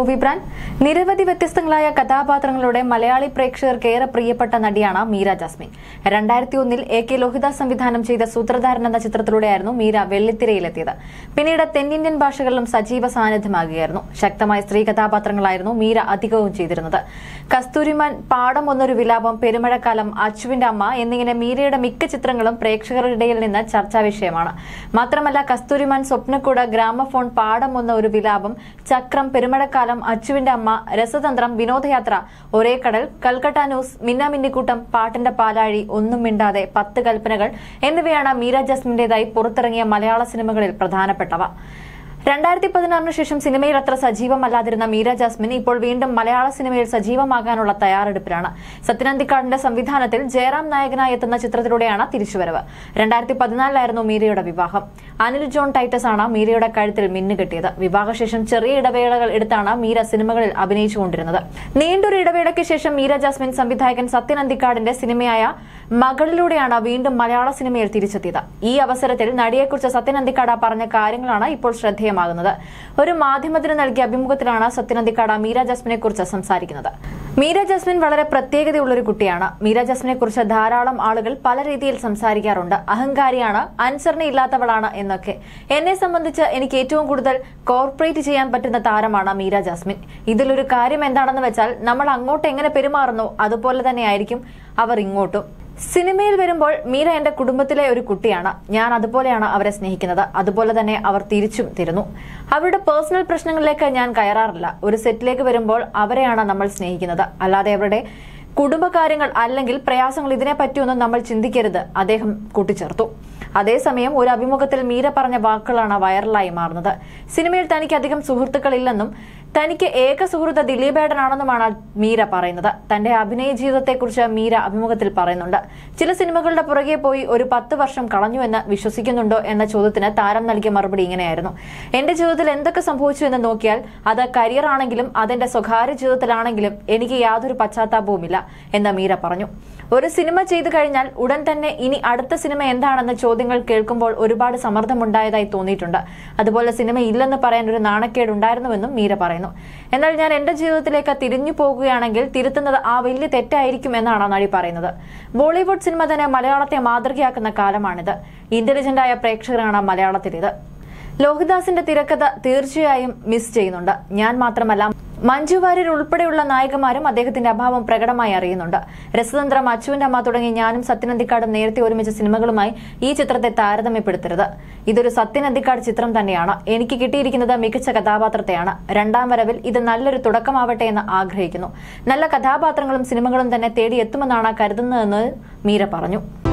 movie brand നിരവധി വ്യത്യസ്തങ്ങളായ കഥാപാത്രങ്ങളുടെ മലയാളി പ്രേക്ഷകർക്ക് ഏറെ പ്രിയപ്പെട്ട നടിയാണ് മീര ജാസ്മിൻ രണ്ടായിരത്തി ഒന്നിൽ എ കെ ലോഹിദാസ് സംവിധാനം ചെയ്ത സൂത്രധാരൻ എന്ന ചിത്രത്തിലൂടെയായിരുന്നു മീര വെള്ളിത്തിരയിലെത്തിയത് പിന്നീട് തെന്നിന്ത്യൻ ഭാഷകളിലും സജീവ സാന്നിധ്യമാകുകയായിരുന്നു ശക്തമായ സ്ത്രീ കഥാപാത്രങ്ങളായിരുന്നു മീര അധികവും ചെയ്തിരുന്നത് കസ്തൂരിമാൻ പാടം ഒന്നൊരു വിലാപം പെരുമഴക്കാലം അച്ചുവിന്റെ അമ്മ എന്നിങ്ങനെ മീരയുടെ മിക്ക ചിത്രങ്ങളും പ്രേക്ഷകരുടെ ഇടയിൽ നിന്ന് ചർച്ചാ വിഷയമാണ് മാത്രമല്ല കസ്തൂരിമാൻ സ്വപ്നക്കൂട് ഗ്രാമഫോൺ പാടം ഒന്ന് ഒരു വിലാപം ചക്രം പെരുമഴക്കാലം അച്ചുവിന്റെ അമ്മ രസതന്ത്രം വിനോദയാത്ര ഒരേ കടൽ കൽക്കട്ട ന്യൂസ് മിന്നാമിന്നിക്കൂട്ടം പാട്ടിന്റെ പാലാഴി ഒന്നും മിണ്ടാതെ പത്ത് കൽപ്പനകൾ എന്നിവയാണ് മീര ജസ്മിന്റേതായി പുറത്തിറങ്ങിയ മലയാള സിനിമകളിൽ പ്രധാനപ്പെട്ടവ രണ്ടായിരത്തി പതിനാറിന് ശേഷം സിനിമയിൽ അത്ര സജീവമല്ലാതിരുന്ന മീര ജാസ്മിൻ ഇപ്പോൾ വീണ്ടും മലയാള സിനിമയിൽ സജീവമാകാനുള്ള തയ്യാറെടുപ്പിലാണ് സത്യനന്ദിക്കാടിന്റെ സംവിധാനത്തിൽ ജയറാം നായകനായി എത്തുന്ന ചിത്രത്തിലൂടെയാണ് തിരിച്ചുവരവ് രണ്ടായിരത്തി പതിനാലിലായിരുന്നു മീരയുടെ വിവാഹം അനിൽ ജോൺ ടൈറ്റസ് ആണ് മീരയുടെ കഴുത്തിൽ മിന്നുകെട്ടിയത് വിവാഹശേഷം ചെറിയ ഇടവേളകൾ എടുത്താണ് മീര സിനിമകളിൽ അഭിനയിച്ചുകൊണ്ടിരുന്നത് നീണ്ടൊരു ഇടവേളയ്ക്ക് ശേഷം മീര ജാസ്മിൻ സംവിധായകൻ സത്യനന്ദിക്കാടിന്റെ സിനിമയായ മകളിലൂടെയാണ് വീണ്ടും മലയാള സിനിമയിൽ തിരിച്ചെത്തിയത് ഈ അവസരത്തിൽ നടിയെക്കുറിച്ച് സത്യനന്ദിക്കാട പറഞ്ഞ കാര്യങ്ങളാണ് ഇപ്പോൾ ശ്രദ്ധേയമാകുന്നത് ഒരു മാധ്യമത്തിന് നൽകിയ അഭിമുഖത്തിലാണ് സത്യനന്ദിക്കാട മീര ജാസ്മിനെ കുറിച്ച് സംസാരിക്കുന്നത് മീര ജാസ്മിൻ വളരെ പ്രത്യേകതയുള്ള ഒരു കുട്ടിയാണ് മീര ജാസ്മിനെ കുറിച്ച് ധാരാളം ആളുകൾ പല രീതിയിൽ സംസാരിക്കാറുണ്ട് അഹങ്കാരിയാണ് അനുസരണയില്ലാത്തവളാണ് എന്നൊക്കെ എന്നെ സംബന്ധിച്ച് എനിക്ക് ഏറ്റവും കൂടുതൽ കോർപ്പറേറ്റ് ചെയ്യാൻ പറ്റുന്ന താരമാണ് മീര ജാസ്മിൻ ഇതിലൊരു കാര്യം എന്താണെന്ന് വെച്ചാൽ നമ്മൾ അങ്ങോട്ട് എങ്ങനെ പെരുമാറുന്നു അതുപോലെ തന്നെയായിരിക്കും അവർ ഇങ്ങോട്ടും സിനിമയിൽ വരുമ്പോൾ മീര എന്റെ കുടുംബത്തിലെ ഒരു കുട്ടിയാണ് ഞാൻ അതുപോലെയാണ് അവരെ സ്നേഹിക്കുന്നത് അതുപോലെ തന്നെ അവർ തിരിച്ചും തരുന്നു അവരുടെ പേഴ്സണൽ പ്രശ്നങ്ങളിലേക്ക് ഞാൻ കയറാറില്ല ഒരു സെറ്റിലേക്ക് വരുമ്പോൾ അവരെയാണ് നമ്മൾ സ്നേഹിക്കുന്നത് അല്ലാതെ അവരുടെ കുടുംബകാര്യങ്ങൾ അല്ലെങ്കിൽ പ്രയാസങ്ങൾ ഇതിനെ പറ്റിയൊന്നും നമ്മൾ ചിന്തിക്കരുത് അദ്ദേഹം കൂട്ടിച്ചേർത്തു അതേസമയം ഒരു അഭിമുഖത്തിൽ മീര പറഞ്ഞ വാക്കുകളാണ് വൈറലായി മാറുന്നത് സിനിമയിൽ തനിക്ക് അധികം സുഹൃത്തുക്കളില്ലെന്നും തനിക്ക് ഏക സുഹൃത്ത് ദിലീപേടനാണെന്നുമാണ് മീര പറയുന്നത് തന്റെ അഭിനയ ജീവിതത്തെക്കുറിച്ച് മീര അഭിമുഖത്തിൽ പറയുന്നുണ്ട് ചില സിനിമകളുടെ പുറകെ പോയി ഒരു പത്ത് വർഷം കളഞ്ഞുവെന്ന് വിശ്വസിക്കുന്നുണ്ടോ എന്ന ചോദ്യത്തിന് താരം നൽകിയ മറുപടി ഇങ്ങനെയായിരുന്നു എന്റെ ജീവിതത്തിൽ എന്തൊക്കെ സംഭവിച്ചു എന്ന് നോക്കിയാൽ അത് കരിയർ ആണെങ്കിലും അതെന്റെ സ്വകാര്യ ജീവിതത്തിലാണെങ്കിലും എനിക്ക് യാതൊരു പശ്ചാത്താപവുമില്ല എന്ന് മീര പറഞ്ഞു ഒരു സിനിമ ചെയ്തു കഴിഞ്ഞാൽ ഉടൻ തന്നെ ഇനി അടുത്ത സിനിമ എന്താണെന്ന ചോദ്യങ്ങൾ കേൾക്കുമ്പോൾ ഒരുപാട് സമ്മർദ്ദമുണ്ടായതായി തോന്നിയിട്ടുണ്ട് അതുപോലെ സിനിമ ഇല്ലെന്ന് പറയാൻ ഒരു നാണക്കേട് ഉണ്ടായിരുന്നുവെന്നും മീര പറയുന്നു എന്നാൽ ഞാൻ എന്റെ ജീവിതത്തിലേക്ക് തിരിഞ്ഞു പോകുകയാണെങ്കിൽ തിരുത്തുന്നത് ആ വലിയ തെറ്റായിരിക്കും എന്നാണ് നടി പറയുന്നത് ബോളിവുഡ് സിനിമ തന്നെ മലയാളത്തെ മാതൃകയാക്കുന്ന കാലമാണിത് ഇന്റലിജന്റായ പ്രേക്ഷകരാണ് മലയാളത്തിലേത് ലോഹിദാസിന്റെ തിരക്കഥ തീർച്ചയായും മിസ് ചെയ്യുന്നുണ്ട് ഞാൻ മാത്രമല്ല മഞ്ജു വാര്യർ ഉൾപ്പെടെയുള്ള നായകന്മാരും അദ്ദേഹത്തിന്റെ അഭാവം പ്രകടമായി അറിയുന്നുണ്ട് രസതന്ത്രം അച്ചുവിന്റെ അമ്മ തുടങ്ങി ഞാനും സത്യനന്ദിക്കാടും നേരത്തെ ഒരുമിച്ച സിനിമകളുമായി ഈ ചിത്രത്തെ താരതമ്യപ്പെടുത്തരുത് ഇതൊരു സത്യനന്ദിക്കാട് ചിത്രം തന്നെയാണ് എനിക്ക് കിട്ടിയിരിക്കുന്നത് മികച്ച കഥാപാത്രത്തെയാണ് രണ്ടാം വരവിൽ ഇത് നല്ലൊരു തുടക്കമാവട്ടെ എന്ന് ആഗ്രഹിക്കുന്നു നല്ല കഥാപാത്രങ്ങളും സിനിമകളും തന്നെ തേടിയെത്തുമെന്നാണ് കരുതുന്നതെന്ന് മീര പറഞ്ഞു